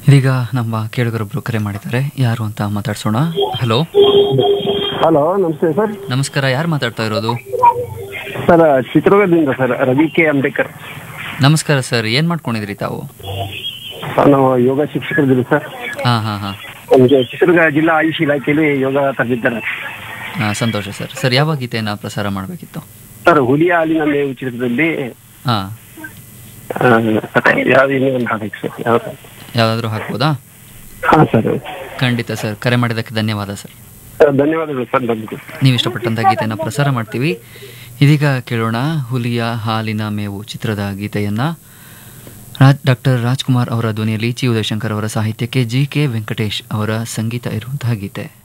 ಇದೀಗ ನಮ್ಮ ಕೇಳುಗರೊಬ್ರು ಕರೆ ಮಾಡಿದ್ದಾರೆ ಯಾರು ಅಂತ ಮಾತಾಡ್ಸೋಣ ಹಲೋ ಹಲೋ ನಮಸ್ತೆ ಸರ್ ನಮಸ್ಕಾರ ಯಾರು ಮಾತಾಡ್ತಾ ಇರೋದು ಸರ್ ಚಿತ್ರದುರ್ಗದಿಂದ ಸರ್ ರವಿ ಕೆ ಅಂಬೇಕರ್ ನಮಸ್ಕಾರ ಸರ್ ಏನ್ ಮಾಡ್ಕೊಂಡಿದ್ರಿ ತಾವು ಸರ್, ನಾವು ಯೋಗ ಶಿಕ್ಷಕರಿದ್ದೀವಿ ಸರ್ ಹಾ ಹಾ ಹಾ ನಮಗೆ ಚಿತ್ರದುರ್ಗ ಜಿಲ್ಲಾ ಆಯುಷ್ ಇಲಾಖೆಯಲ್ಲಿ ಯೋಗ ತರಲಿದ್ದಾರೆ ಹಾ, ಸಂತೋಷ ಸರ್ ಸರ್ ಯಾವ ಗೀತೆಯನ್ನ ಪ್ರಸಾರ ಮಾಡಬೇಕಿತ್ತು ಸರ್ ಹುಲಿಯ ಹಾಲಿನ ಮೇವು ಚಿತ್ರದಲ್ಲಿ ಹಾ ಆ, ಮತ್ತೆ ಯಾವ ಇನ್ನೂ ಒಂದು ಹಾಕಬೇಕು ಸರ್ ಯಾವ ಯಾವ್ದಾದ್ರು ಹಾಕ್ಬೋದಾ ಹಾಂ ಸರ್ ಖಂಡಿತ ಸರ್ ಕರೆ ಮಾಡಿದ್ದಕ್ಕೆ ಧನ್ಯವಾದ ಸರ್ ಸರ್ ಧನ್ಯವಾದಗಳು ಸರ್ ನಮಗೂ ನೀವು ಇಷ್ಟಪಟ್ಟಂತ ಗೀತೆಯನ್ನು ಪ್ರಸಾರ ಮಾಡ್ತೀವಿ ಇದೀಗ ಕೇಳೋಣ ಹುಲಿಯ ಹಾಲಿನ ಮೇವು ಚಿತ್ರದ ಗೀತೆಯನ್ನ ರಾಜ್ ಡಾಕ್ಟರ್ ರಾಜ್ಕುಮಾರ್ ಅವರ ಧ್ವನಿಯಲ್ಲಿ ಚಿ ಉದಯಶಂಕರ್ ಅವರ ಸಾಹಿತ್ಯಕ್ಕೆ ಜಿ ಕೆ ವೆಂಕಟೇಶ್ ಅವರ ಸಂಗೀತ ಇರುವಂತಹ ಗೀತೆ